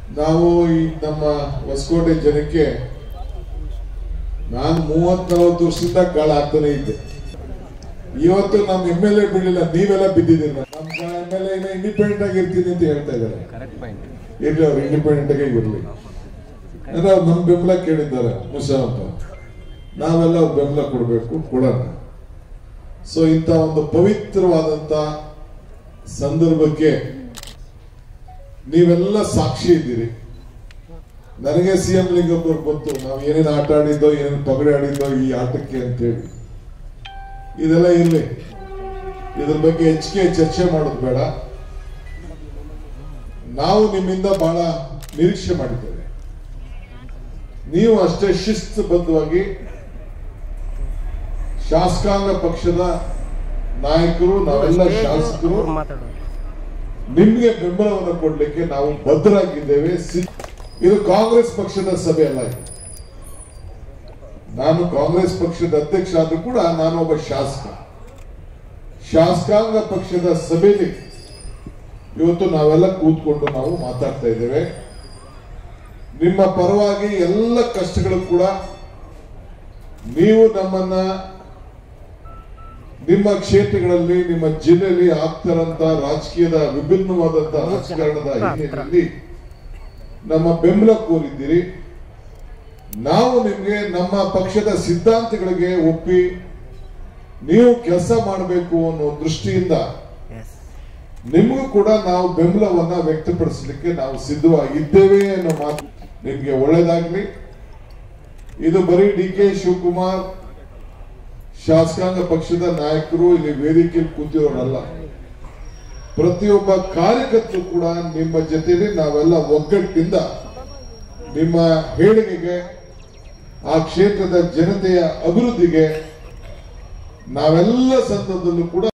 ನಾವು ಈ ನಮ್ಮ ಹೊಸಕೋಟೆ ಜನಕ್ಕೆ ನಾನು ಮೂವತ್ ನಲವತ್ತು ವರ್ಷದಿಂದ ಗಾಳ ಆಗ್ತಾನೆ ಇದ್ದೆ ಇವತ್ತು ನಮ್ ಎಮ್ ಎಲ್ ಎ ಬಿಡಲಿಲ್ಲ ನೀವೆಲ್ಲ ಬಿದ್ದಿದ್ದೀರಿ ನಮ್ಮ ಎಮ್ ಎಲ್ ಎ ಇಂಡಿಪೆಂಡೆಂಟ್ ಆಗಿ ಇರ್ತೀನಿ ಅಂತ ಹೇಳ್ತಾ ಇದ್ದಾರೆ ಕರೆಕ್ಟ್ ಪಾಯಿಂಟ್ ಇರ್ಲಿ ಅವ್ರು ಇಂಡಿಪೆಂಡೆಂಟ್ ಆಗಿ ಇರ್ಲಿ ಅಂದ್ರೆ ಅವ್ರು ನಮ್ ಬೆಂಬಲ ಕೇಳಿದ್ದಾರೆ ಮುಷರಫ್ ನಾವೆಲ್ಲ ಅವ್ರ ಬೆಂಬಲ ಕೊಡಬೇಕು ಕೊಡೋಣ ಸೊ ಇಂಥ ಒಂದು ಪವಿತ್ರವಾದಂತ ಸಂದರ್ಭಕ್ಕೆ ನೀವೆಲ್ಲ ಸಾಕ್ಷಿ ಇದ್ದೀರಿ ನನಗೆ ಸಿ ಎಂ ಲಿಂಗಪ್ಪವ್ರು ಗೊತ್ತು ನಾವು ಏನೇನು ಆಟ ಆಡಿದ್ದೋ ಏನೇನು ಪಗಡೆ ಆಡಿದ್ದೋ ಈ ಆಟಕ್ಕೆ ಅಂತೇಳಿ ಇದೆಲ್ಲ ಇರ್ಲಿ ಇದ್ರ ಬಗ್ಗೆ ಹೆಚ್ಚಿಗೆ ಚರ್ಚೆ ಮಾಡೋದು ಬೇಡ ನಾವು ನಿಮ್ಮಿಂದ ಬಹಳ ನಿರೀಕ್ಷೆ ಮಾಡಿದ್ದೇವೆ ನೀವು ಅಷ್ಟೇ ಶಿಸ್ತುಬದ್ಧವಾಗಿ ಶಾಸಕಾಂಗ ಪಕ್ಷದ ನಾಯಕರು ನಾವೆಲ್ಲ ಶಾಸಕರು ಮಾತಾಡೋದು ನಿಮ್ಗೆ ಬೆಂಬಲವನ್ನು ಕೊಡ್ಲಿಕ್ಕೆ ನಾವು ಬದ್ಧರಾಗಿದ್ದೇವೆ ಸಿ- ಇದು ಕಾಂಗ್ರೆಸ್ ಪಕ್ಷದ ಸಭೆ ಅಲ್ಲ ಇದು ನಾನು ಕಾಂಗ್ರೆಸ್ ಪಕ್ಷದ ಅಧ್ಯಕ್ಷ ಆದ್ರೂ ಕೂಡ ನಾನು ಒಬ್ಬ ಶಾಸಕ ಶಾಸಕಾಂಗ ಪಕ್ಷದ ಸಭೆಯಲ್ಲಿ ಇವತ್ತು ನಾವೆಲ್ಲ ಕೂತ್ಕೊಂಡು ನಾವು ಮಾತಾಡ್ತಾ ಇದ್ದೇವೆ ನಿಮ್ಮ ಪರವಾಗಿ ಎಲ್ಲ ಕಷ್ಟಗಳು ಕೂಡ ನೀವು ನಮ್ಮನ್ನ ನಿಮ್ಮ ಕ್ಷೇತ್ರಗಳಲ್ಲಿ ನಿಮ್ಮ ಜಿಲ್ಲೆಯಲ್ಲಿ ಆಗ್ತಾರಂತ ರಾಜಕೀಯದ ವಿಭಿನ್ನವಾದಂತ ರಾಜಕಾರಣದ ಹಿನ್ನೆಲೆಯಲ್ಲಿ ನಮ್ಮ ಬೆಂಬಲ ಕೋರಿದ್ದೀರಿ ನಾವು ನಿಮ್ಗೆ ನಮ್ಮ ಪಕ್ಷದ ಸಿದ್ಧಾಂತಗಳಿಗೆ ಒಪ್ಪಿ ನೀವು ಕೆಲಸ ಮಾಡಬೇಕು ಅನ್ನೋ ದೃಷ್ಟಿಯಿಂದ ಎಸ್ ನಿಮಗೂ ಕೂಡ ನಾವು ಬೆಂಬಲವನ್ನ ವ್ಯಕ್ತಪಡಿಸಲಿಕ್ಕೆ ನಾವು ಸಿದ್ಧವಾಗಿದ್ದೇವೆ ಅನ್ನೋ ಮಾತು ನಿಮ್ಗೆ ಒಳ್ಳೇದಾಗ್ಲಿ ಇದು ಬರೀ ಡಿ ಕೆ ಶಿವಕುಮಾರ್ ಶಾಸಕಾಂಗ ಪಕ್ಷದ ನಾಯಕರು ಇಲ್ಲಿ ವೇದಿಕೆಯಲ್ಲಿ ಕೂತಿರೋರಲ್ಲ ಪ್ರತಿಯೊಬ್ಬ ಕಾರ್ಯಕರ್ತರು ಕೂಡ ನಿಮ್ಮ ಜೊತೆಲಿ ನಾವೆಲ್ಲ ಒಗ್ಗಟ್ಟಿನಿಂದ ನಿಮ್ಮ ಹೇಳಿಕೆಗೆ ಆ ಕ್ಷೇತ್ರದ ಜನತೆಯ ಅಭಿವೃದ್ಧಿಗೆ ನಾವೆಲ್ಲ ಸಂದರ್ಭದಲ್ಲೂ ಕೂಡ